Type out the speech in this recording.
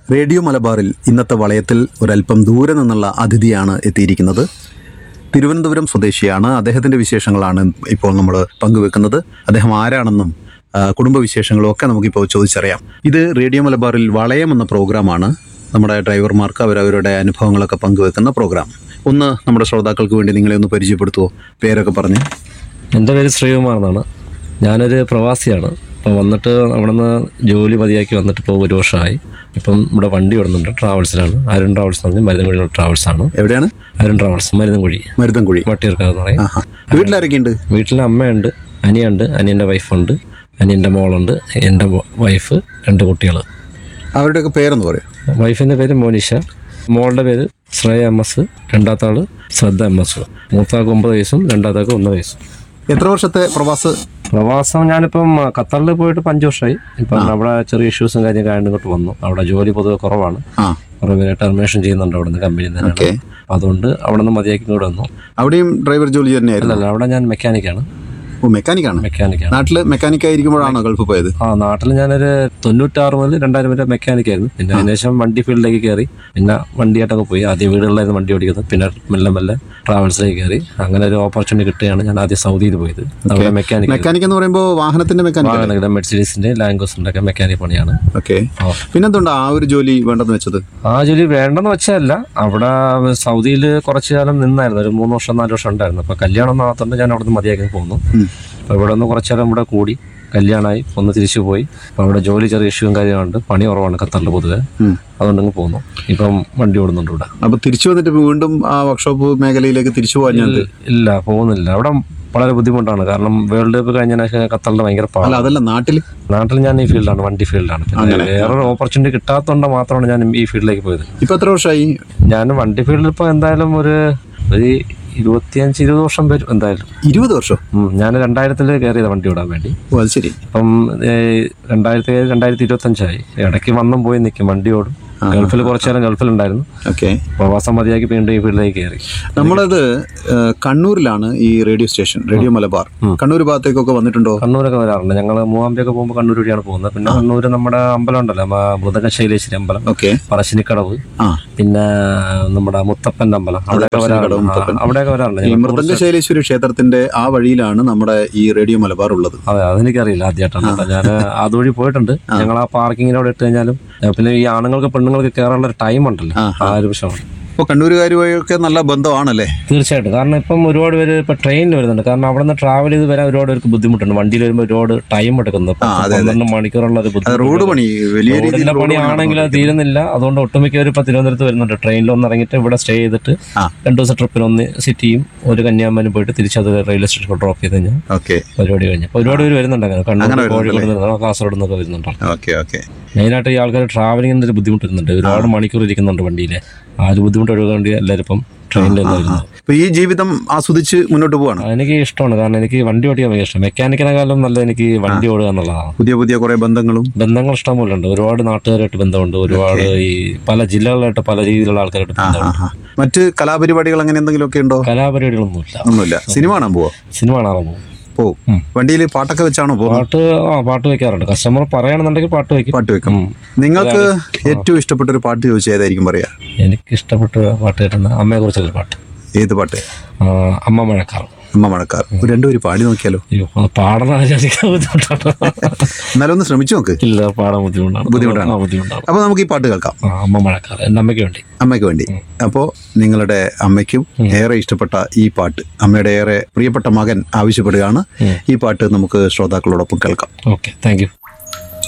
Radio മലബാറിൽ ഇന്നത്തെ വളയത്തിൽ ഒരല്പം ദൂരെ നിന്നുള്ള അതിഥിയാണ് എത്തിയിരിക്കുന്നത് തിരുവനന്തപുരം സ്വദേശിയാണ് അദ്ദേഹത്തിൻ്റെ വിശേഷങ്ങളാണ് ഇപ്പോൾ നമ്മൾ പങ്കുവെക്കുന്നത് അദ്ദേഹം ആരാണെന്നും ആ, കുടുംബവിശേഷങ്ങളും ഒക്കെ നമുക്കിപ്പോൾ ചോദിച്ചറിയാം ഇത് റേഡിയോ മലബാറിൽ വളയം എന്ന പ്രോഗ്രാമാണ് നമ്മുടെ ഡ്രൈവർമാർക്ക് അവരവരുടെ അനുഭവങ്ങളൊക്കെ പങ്കുവെക്കുന്ന പ്രോഗ്രാം ഒന്ന് നമ്മുടെ ശ്രോതാക്കൾക്ക് വേണ്ടി നിങ്ങളെ ഒന്ന് പരിചയപ്പെടുത്തുമോ പേരൊക്കെ പറഞ്ഞ് എൻ്റെ പേര് ശ്രീകുമാർ എന്നാണ് ഞാനൊരു പ്രവാസിയാണ് അപ്പം വന്നിട്ട് അവിടെ നിന്ന് ജോലി മതിയാക്കി വന്നിട്ട് ഇപ്പോൾ ഒരു വർഷമായി ഇപ്പം ഇവിടെ വണ്ടി ഓടുന്നുണ്ട് ട്രാവൽസിലാണ് അരുൺ ട്രാവൽസ് എന്ന് പറഞ്ഞാൽ മരുതൻകുഴിയുള്ള ട്രാവൽസാണ് എവിടെയാണ് അരുൺ ട്രാവൽസ് മരുതൻകുഴി മരുതൻകുഴി വട്ടിയൂർക്കാന്ന് പറയും ആഹാ വീട്ടിലാരൊക്കെയുണ്ട് വീട്ടിൽ അമ്മയുണ്ട് അനിയുണ്ട് അനിയൻ്റെ വൈഫുണ്ട് അനിയൻ്റെ മോളുണ്ട് എൻ്റെ വൈഫ് രണ്ട് കുട്ടികൾ അവരുടെയൊക്കെ പേരെന്ന് പറയും വൈഫിൻ്റെ പേര് മോനിഷ മോളുടെ പേര് ശ്രേയ എം എസ് രണ്ടാമത്തെ ആള് ശ്രദ്ധ എം എസ് മൂത്താൾക്ക് ഒമ്പത് വയസ്സും രണ്ടാമത്താൾക്ക് ഒന്ന് വയസ്സും എത്ര വർഷത്തെ പ്രവാസ പ്രവാസം ഞാനിപ്പം ഖത്തറിൽ പോയിട്ട് ഇപ്പം അഞ്ച് വർഷമായി ഇപ്പം അവിടെ ചെറിയ ഇഷ്യൂസും കാര്യമൊക്കെ ആയതുകൊണ്ട് ഇങ്ങോട്ട് വന്നു അവിടെ ജോലി പൊതുവെ കുറവാണ് ആ കുറേ പേര് ടെർമിനേഷൻ ചെയ്യുന്നുണ്ട് അവിടെ നിന്ന് കമ്പനിയിൽ നിന്ന് ഓക്കെ അപ്പം അതുകൊണ്ട് അവിടെ നിന്ന് മതിയാക്കി ഇങ്ങോട്ട് വന്നു അവിടെയും ഡ്രൈവർ ജോലി തന്നെയായിരുന്നു അല്ലല്ല അവിടെ ഞാൻ മെക്കാനിക്കാണ് ഓ മെക്കാനിക്കാണ് മെക്കാനിക്കാണ് നാട്ടിൽ മെക്കാനിക് ആയിരിക്കുമ്പോഴാണോ ഗൾഫ് പോയത് ആ നാട്ടിൽ ഞാനൊരു തൊണ്ണൂറ്റാറ് മുതൽ രണ്ടായിരം വരെ മെക്കാനിക്കായിരുന്നു പിന്നെ അതിന് ശേഷം വണ്ടി ഫീൽഡിലേക്ക് കയറി പിന്നെ വണ്ടിയായിട്ടൊക്കെ പോയി ആദ്യം വീടുകളിലായിരുന്നു വണ്ടി ഓടിക്കുന്നത് പിന്നെ മെല്ലെ മെല്ലെ ട്രാവൽസിലേക്ക് കയറി അങ്ങനെ ഒരു ഓപ്പർച്യൂണിറ്റി കിട്ടുകയാണ് ഞാൻ ആദ്യം സൗദിയിൽ പോയത് അവിടെ മെക്കാനിക് മെക്കാനിക് എന്ന് പറയുമ്പോൾ വാഹനത്തിന്റെ മെക്കാനിക് വാഹനങ്ങളുടെ മെഡ്സിഡീസിന്റെ ലാംഗോസിന്റെ ഒക്കെ മെക്കാനിക് പണിയാണ് ഓക്കെ ആ. പിന്നെന്തുണ്ട് ആ ഒരു ജോലി വേണ്ടെന്ന് വെച്ചത് ആ ജോലി വേണ്ടെന്ന് വെച്ചതല്ല അവിടെ സൗദിയിൽ കുറച്ചു കാലം നിന്നായിരുന്നു ഒരു മൂന്ന് വർഷം നാല് വർഷം ഉണ്ടായിരുന്നു അപ്പോൾ കല്യാണം ഒന്നും ആകത്തോണ്ട് ഞാൻ അവിടെ നിന്ന് മതിയാക്കി പോന്നു ഉം. അപ്പോൾ ഇവിടെ നിന്ന് കുറച്ചു കാലം ഇവിടെ കൂടി കല്യാണമായി ഒന്ന് തിരിച്ചു പോയി അപ്പോൾ അവിടെ ജോലി ചെറിയ ഇഷ്യൂവും കാര്യങ്ങളുണ്ട് പണി കുറവാണ് ഖത്തറിൽ പൊതുവെ ഉം. അതുകൊണ്ട് അങ്ങ് പോന്നു ഇപ്പം വണ്ടി ഓടുന്നുണ്ട് ഇവിടെ അപ്പൊ തിരിച്ചു വന്നിട്ട് വീണ്ടും ആ വർക്ക്ഷോപ്പ് മേഖലയിലേക്ക് തിരിച്ചു പോകാൻ ഞാൻ ഇല്ല പോകുന്നില്ല അവിടെ വളരെ ബുദ്ധിമുട്ടാണ് കാരണം വേൾഡ് കപ്പ് കഴിഞ്ഞതിന് ശേഷം ഖത്തറിൽ ഭയങ്കര അല്ല പാടാണ് അതല്ല നാട്ടില് നാട്ടിൽ ഞാൻ ഈ ഫീൽഡാണ് വണ്ടി ഫീൽഡാണ് പിന്നെ വേറൊരു ഓപ്പർച്യൂണിറ്റി കിട്ടാത്തതുകൊണ്ട് മാത്രമാണ് ഞാൻ ഈ ഫീൽഡിലേക്ക് പോയത് ഇപ്പൊ എത്ര വർഷമായി ഞാൻ വണ്ടി ഫീൽഡിൽ ഇപ്പോൾ എന്തായാലും ഒരു ഒരു ഇരുപത്തിയഞ്ച് ഇരുപത് വർഷം വരും എന്തായാലും ഇരുപത് വർഷം ഉം, ഞാൻ രണ്ടായിരത്തിൽ കയറിയത് വണ്ടി ഓടാൻ വേണ്ടി ഓ അത് ശരി അപ്പം ഏഹ്, രണ്ടായിരത്തി ഏഴ് രണ്ടായിരത്തി ഇരുപത്തഞ്ചായി ഇടയ്ക്ക് വന്നും പോയി നിൽക്കും വണ്ടി ഓടും ഗൾഫിൽ കുറച്ചു നേരം ഗൾഫിലുണ്ടായിരുന്നു ഓക്കെ പ്രവാസം മതിയാക്കി വീണ്ടും ഈ ഫീൽഡിലേക്ക് കയറി നമ്മളത് ഏഹ്, കണ്ണൂരിലാണ് ഈ radio station radio Malabar Kannur ഭാഗത്തേക്കൊക്കെ വന്നിട്ടുണ്ടോ കണ്ണൂരൊക്കെ വരാറുണ്ട് ഞങ്ങൾ മൂവാമ്പിയൊക്കെ പോകുമ്പോൾ കണ്ണൂർ വഴിയാണ് പോകുന്നത് പിന്നെ കണ്ണൂർ നമ്മുടെ അമ്പലം ഉണ്ടല്ലോ മ- മൃദംഗ ശൈലേശ്വരി അമ്പലം ഓക്കെ പറശ്ശിനിക്കടവ് ആ പിന്നെ നമ്മുടെ മുത്തപ്പൻ്റെ അമ്പലം അവിടെയൊക്കെ വരാറുണ്ട് ആ, അവിടെയൊക്കെ വരാറുണ്ട് ഈ ഞങ്ങൾ മൃദംഗശൈലേശ്വരി ക്ഷേത്രത്തിന്റെ ആ വഴിയിലാണ് നമ്മുടെ ഈ റേഡിയോ മലബാർ ഉള്ളത് അതെ അതെനിക്കറിയില്ല ആദ്യമായിട്ടാണ് കേട്ടോ ഞാൻ അതുവഴി പോയിട്ടുണ്ട് ഞങ്ങൾ ആ പാർക്കിങ്ങിനോട് ഇട്ട് കഴിഞ്ഞാലും ഏ, പിന്നെ ഈ ആണുങ്ങൾക്ക് പെണ്ണുങ്ങൾക്ക് കയറാനുള്ള ഒരു ടൈം ഉണ്ടല്ലോ ആ ഒരു വിഷയമാണ് ഇപ്പൊ കണ്ണൂരുകാരുമായൊക്കെ നല്ല ബന്ധമാണല്ലേ തീർച്ചയായിട്ടും കാരണം ഇപ്പം ഒരുപാട് പേര് ഇപ്പൊ ട്രെയിനിൽ വരുന്നുണ്ട് കാരണം അവിടെ നിന്ന് ട്രാവൽ ചെയ്ത് വരാൻ ഒരുപാട് പേർക്ക് ബുദ്ധിമുട്ടുണ്ട് വണ്ടിയിൽ വരുമ്പോൾ ഒരുപാട് ടൈം എടുക്കുന്നു ഇപ്പൊ പന്ത്രണ്ട് മണിക്കൂറുള്ള ഒരു അത് ബുദ്ധിമുട്ട് റോഡ് പണി വലിയ രീതിയിൽ റോഡിന്റെ റോഡ് പണി പണി ആണെങ്കിൽ അത് തീരുന്നില്ല അതുകൊണ്ട് ഒട്ടുമിക്കവർ ഇപ്പൊ തിരുവനന്തപുരത്ത് വരുന്നുണ്ട് ട്രെയിനിൽ ഒന്ന് ഇറങ്ങിയിട്ട് ഇവിടെ സ്റ്റേ ചെയ്തിട്ട് ആ. രണ്ടു ദിവസം ട്രിപ്പിന് ഒന്ന് സിറ്റിയും ഒരു കന്യാകുമാരി പോയിട്ട് തിരിച്ചത് റെയിൽവേ സ്റ്റേഷനിൽ ഡ്രോപ്പ് ചെയ്ത് കഴിഞ്ഞാൽ ഓക്കെ പരിപാടി കഴിഞ്ഞു അപ്പൊ ഒരുപാട് പേര് വരുന്നുണ്ട് അങ്ങനെ കണ്ണൂർ അങ്ങനെ കോഴിക്കോട് വരുന്നുണ്ട് കാസർഗോഡ് നിന്നൊക്കെ വരുന്നുണ്ട് ഓക്കെ ഓക്കെ മെയിനായിട്ട് ഈ ആൾക്കാർ ട്രാവലിംഗിന് ഒരു ബുദ്ധിമുട്ട് വരുന്നുണ്ട് ഒരുപാട് മണിക്കൂർ ഇരിക്കുന്നുണ്ട് വണ്ടിയിൽ ആ ഒരു ബുദ്ധിമുട്ട് ഒഴിവാൻ വേണ്ടി എല്ലാവരും ഇപ്പം ട്രെയിനിൽ തന്നെ വരുന്നത് ഇപ്പൊ ഈ ജീവിതം ആസ്വദിച്ച് മുന്നോട്ട് പോവാണ് എനിക്ക് ഇഷ്ടമാണ് കാരണം എനിക്ക് വണ്ടി ഓടിക്കാൻ ഭയങ്കര ഇഷ്ടം മെക്കാനിക്കിനെക്കാളും നല്ല എനിക്ക് വണ്ടി ഓടുക എന്നുള്ളതാണ് പുതിയ പുതിയ കുറെ ബന്ധങ്ങളും ബന്ധങ്ങൾ ഇഷ്ടംപോലെ ഉണ്ട് ഒരുപാട് നാട്ടുകാരായിട്ട് ബന്ധമുണ്ട് ഒരുപാട് ഈ പല ജില്ലകളിലായിട്ട് പല രീതിയിലുള്ള ആൾക്കാരായിട്ട് ബന്ധമുണ്ട് ആഹാ. മറ്റ് കലാപരിപാടികൾ അങ്ങനെ എന്തെങ്കിലും ഒക്കെ ഉണ്ടോ കലാപരിപാടികളൊന്നുമില്ല ഒന്നുമില്ല സിനിമ കാണാൻ പോവോ സിനിമ കാണാൻ പോകും പോവും ഉം. വണ്ടിയിൽ പാട്ടൊക്കെ വെച്ചാണോ പോകുന്നത് പാട്ട് ആ പാട്ട് വെക്കാറുണ്ട് കസ്റ്റമർ പറയുകയാണെന്നുണ്ടെങ്കിൽ പാട്ട് വെക്കും പാട്ട് വെക്കും ഉം. നിങ്ങൾക്ക് ഏറ്റവും ഇഷ്ടപ്പെട്ട ഒരു പാട്ട് ചോദിച്ചാൽ ഏതായിരിക്കും പറയാ എനിക്ക് ഇഷ്ടപ്പെട്ട പാട്ട് കേട്ടുന്ന അമ്മയെ കുറിച്ചുള്ള പാട്ട് ഏത് പാട്ട് ആ, അമ്മ മഴക്കാർ അമ്മ മഴക്കാർ ഒരു രണ്ടുപേരും പാടി നോക്കിയാലോ അയ്യോ അത് പാടാൻ വിചാരിക്കാൻ ബുദ്ധിമുട്ടാണ് എന്നാലും ഒന്ന് ശ്രമിച്ചു നോക്ക് ഇല്ല പാടാൻ ബുദ്ധിമുട്ടാണ് ബുദ്ധിമുട്ടാണ്. ആ, ബുദ്ധിമുട്ടാണ് അപ്പൊ നമുക്ക് ഈ പാട്ട് കേൾക്കാം ആ, അമ്മ മഴക്കാർ എൻ്റെ അമ്മയ്ക്ക് വേണ്ടി അമ്മയ്ക്ക് വേണ്ടി അപ്പോൾ നിങ്ങളുടെ അമ്മയ്ക്കും ഏറെ ഇഷ്ടപ്പെട്ട ഈ പാട്ട് അമ്മയുടെ ഏറെ പ്രിയപ്പെട്ട മകൻ ആവശ്യപ്പെടുകയാണ് ഈ പാട്ട് നമുക്ക് ശ്രോതാക്കളോടൊപ്പം കേൾക്കാം ഓക്കെ താങ്ക് യു